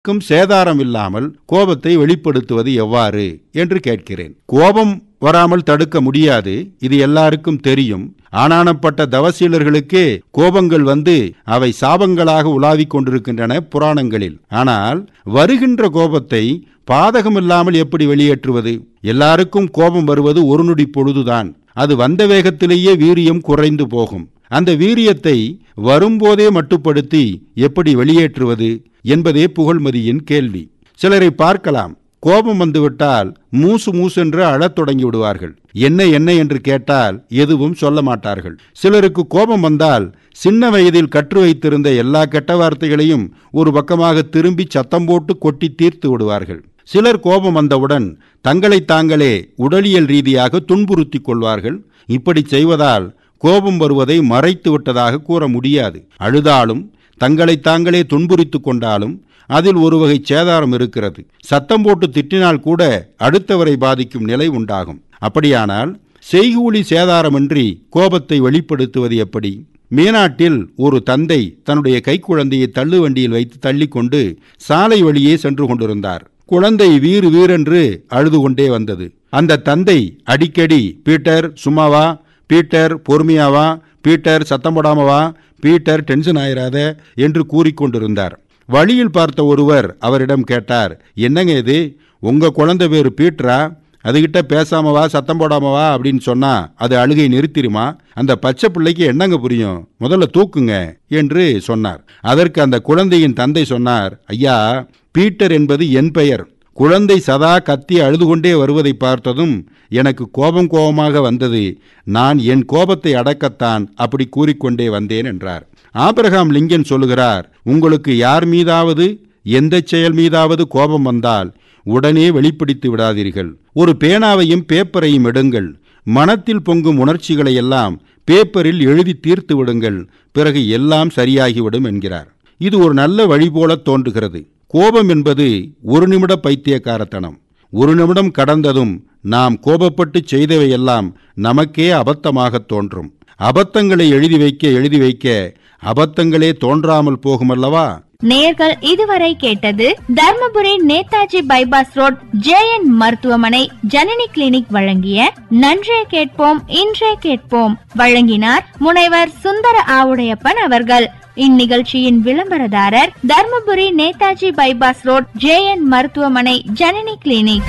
க்கும் சேதாரம் இல்லாமல் கோபத்தை வெளிப்படுத்துவது எவ்வாறு என்று கேட்கிறேன் கோபம் வராமல் தடுக்க முடியாது இது எல்லாருக்கும் தெரியும் ஆனானப்பட்ட தவசீலர்களுக்கே கோபங்கள் வந்து அவை சாபங்களாக உலாவிக் கொண்டிருக்கின்றன புராணங்களில் ஆனால் வருகின்ற கோபத்தை பாதகமில்லாமல் எப்படி வெளியேற்றுவது எல்லாருக்கும் கோபம் வருவது ஒரு நொடி பொழுதுதான் அது வந்த வேகத்திலேயே வீரியம் குறைந்து போகும் அந்த வீரியத்தை வரும்போதே மட்டுப்படுத்தி எப்படி வெளியேற்றுவது என்பதே புகழ்மதியின் கேள்வி சிலரை பார்க்கலாம் கோபம் வந்துவிட்டால் மூசு மூசென்று அழத் தொடங்கி விடுவார்கள் என்ன என்ன என்று கேட்டால் எதுவும் சொல்ல மாட்டார்கள் சிலருக்கு கோபம் வந்தால் சின்ன வயதில் கற்று வைத்திருந்த எல்லா கெட்ட வார்த்தைகளையும் ஒரு பக்கமாக திரும்பி சத்தம் போட்டு கொட்டி தீர்த்து விடுவார்கள் சிலர் கோபம் வந்தவுடன் தங்களை தாங்களே உடலியல் ரீதியாக துன்புறுத்திக் கொள்வார்கள் இப்படி செய்வதால் கோபம் வருவதை மறைத்து விட்டதாக கூற முடியாது அழுதாலும் தங்களை தாங்களே துன்புறுத்திக் கொண்டாலும் அதில் ஒரு வகை சேதாரம் இருக்கிறது சத்தம் போட்டு திட்டினால் கூட அடுத்தவரை பாதிக்கும் நிலை உண்டாகும் அப்படியானால் செய்கூலி சேதாரமின்றி கோபத்தை வெளிப்படுத்துவது எப்படி மேனாட்டில் ஒரு தந்தை தன்னுடைய கைக்குழந்தையை தள்ளு வண்டியில் வைத்து தள்ளிக்கொண்டு சாலை வழியே சென்று கொண்டிருந்தார் குழந்தை வீறு வீரென்று அழுது கொண்டே வந்தது அந்த தந்தை அடிக்கடி பீட்டர் சும்மாவா பீட்டர் பொறுமையாவா பீட்டர் சத்தம் போடாமவா பீட்டர் டென்ஷன் ஆயிராத என்று கூறிக்கொண்டிருந்தார் வழியில் பார்த்த ஒருவர் அவரிடம் கேட்டார் என்னங்க இது உங்க குழந்தை பேர் பீட்டரா அதுகிட்ட பேசாமவா சத்தம் போடாமவா அப்படின்னு சொன்னா அது அழுகை நிறுத்திருமா அந்த பச்சை பிள்ளைக்கு என்னங்க புரியும் முதல்ல தூக்குங்க என்று சொன்னார் அதற்கு அந்த குழந்தையின் தந்தை சொன்னார் ஐயா பீட்டர் என்பது என் பெயர் குழந்தை சதா கத்தி அழுது கொண்டே வருவதை பார்த்ததும் எனக்கு கோபம் கோபமாக வந்தது நான் என் கோபத்தை அடக்கத்தான் அப்படி கூறிக்கொண்டே வந்தேன் என்றார் ஆபிரகாம் லிங்கன் சொல்லுகிறார் உங்களுக்கு யார் மீதாவது எந்த செயல் மீதாவது கோபம் வந்தால் உடனே வெளிப்படுத்தி விடாதீர்கள் ஒரு பேனாவையும் பேப்பரையும் எடுங்கள் மனத்தில் பொங்கும் உணர்ச்சிகளை எல்லாம் பேப்பரில் எழுதி தீர்த்து விடுங்கள் பிறகு எல்லாம் சரியாகிவிடும் என்கிறார் இது ஒரு நல்ல வழி போல தோன்றுகிறது கோபம் என்பது ஒரு நிமிட பைத்தியக்காரத்தனம் ஒரு நிமிடம் கடந்ததும் நாம் கோபப்பட்டு செய்தவையெல்லாம் நமக்கே அபத்தமாக தோன்றும் அபத்தங்களை எழுதி வைக்க எழுதி வைக்க அபத்தங்களே தோன்றாமல் போகுமல்லவா நேர்கள் இதுவரை கேட்டது Dharmapuri Netaji bypass road J மருத்துவமனை ஜனனி கிளினிக் வழங்கிய நன்றே கேட்போம் இன்றே கேட்போம் வழங்கினார் முனைவர் சுந்தர ஆவுடையப்பன் அவர்கள் இந்நிகழ்ச்சியின் விளம்பரதாரர் Dharmapuri Netaji bypass road J மருத்துவமனை ஜனனி கிளினிக்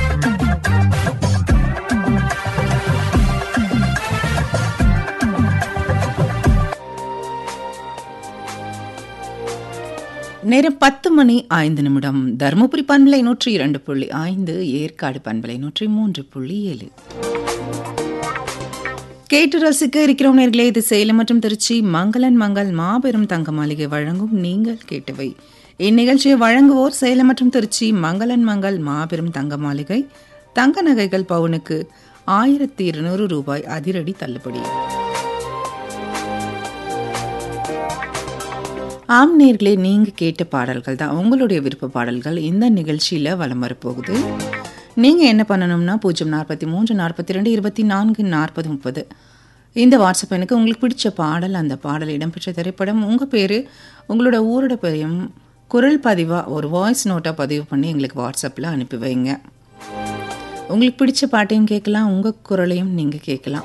நேரம் பத்து மணி ஐந்து நிமிடம் தருமபுரி பண்பலை நூற்றி இரண்டு புள்ளி ஐந்து ஏற்காடு பண்பலை நூற்றி மூன்று புள்ளி ஏழு கேட்டு ரசிக்க இருக்கிறோம் நேர்களே இது சேலம் மற்றும் திருச்சி மங்களன் மங்கள் மாபெரும் தங்க மாளிகை வழங்கும் நீங்கள் கேட்டவை இந்நிகழ்ச்சியை வழங்குவோர் சேலம் மற்றும் திருச்சி மங்களன் மங்கள் மாபெரும் தங்க மாளிகை தங்க நகைகள் பவுனுக்கு ஆயிரத்தி இருநூறு ரூபாய் அதிரடி தள்ளுபடி ஆம் நேர்களே நீங்கள் கேட்ட பாடல்கள் தான் உங்களுடைய விருப்ப பாடல்கள் இந்த நிகழ்ச்சியில் வலம் வரப்போகுது நீங்கள் என்ன பண்ணணும்னா பூஜ்ஜியம் நாற்பத்தி மூன்று நாற்பத்தி ரெண்டு இருபத்தி நான்கு நாற்பது முப்பது இந்த வாட்ஸ்அப் எனக்கு உங்களுக்கு பிடிச்ச பாடல் அந்த பாடல் இடம்பெற்ற திரைப்படம் உங்கள் பேர் உங்களோட ஊரோட பெயரும் குரல் பதிவாக ஒரு வாய்ஸ் நோட்டாக பதிவு பண்ணி எங்களுக்கு வாட்ஸ்அப்பில் அனுப்பி வைங்க உங்களுக்கு பிடிச்ச பாட்டையும் கேட்கலாம் உங்கள் குரலையும் நீங்கள் கேட்கலாம்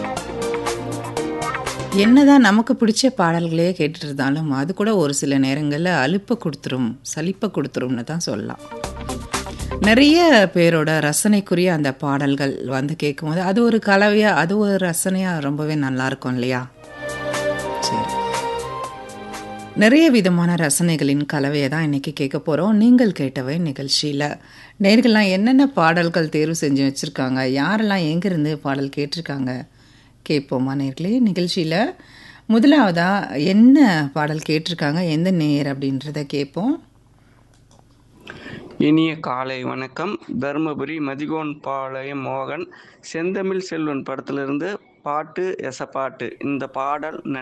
என்னதான் நமக்கு பிடிச்ச பாடல்களே கேட்டுட்டு இருந்தாலும் அது கூட ஒரு சில நேரங்களில் அலுப்பை கொடுத்துரும் சலிப்பை கொடுத்துரும்னு தான் சொல்லலாம் நிறைய பேரோட ரசனைக்குரிய அந்த பாடல்கள் வந்து கேட்கும்போது அது ஒரு கலவையாக அது ஒரு ரசனையாக ரொம்பவே நல்லா இருக்கும் இல்லையா சரி நிறைய விதமான ரசனைகளின் கலவையை தான் இன்றைக்கி கேட்க போகிறோம் நீங்கள் கேட்டவை நிகழ்ச்சியில் நேர்கள்லாம் என்னென்ன பாடல்கள் தேர்வு செஞ்சு வச்சுருக்காங்க யாரெல்லாம் எங்கேருந்து பாடல் கேட்டிருக்காங்க கேட்போமா நேர்களே நிகழ்ச்சியில் முதலாவதாக என்ன பாடல் கேட்டிருக்காங்க எந்த நேர் அப்படின்றத கேட்போம் இனிய காலை வணக்கம் தருமபுரி மதிகோன் பாளையம் மோகன் செந்தமிழ் செல்வன் படத்திலிருந்து பாட்டு எச பாட்டு இந்த பாடல்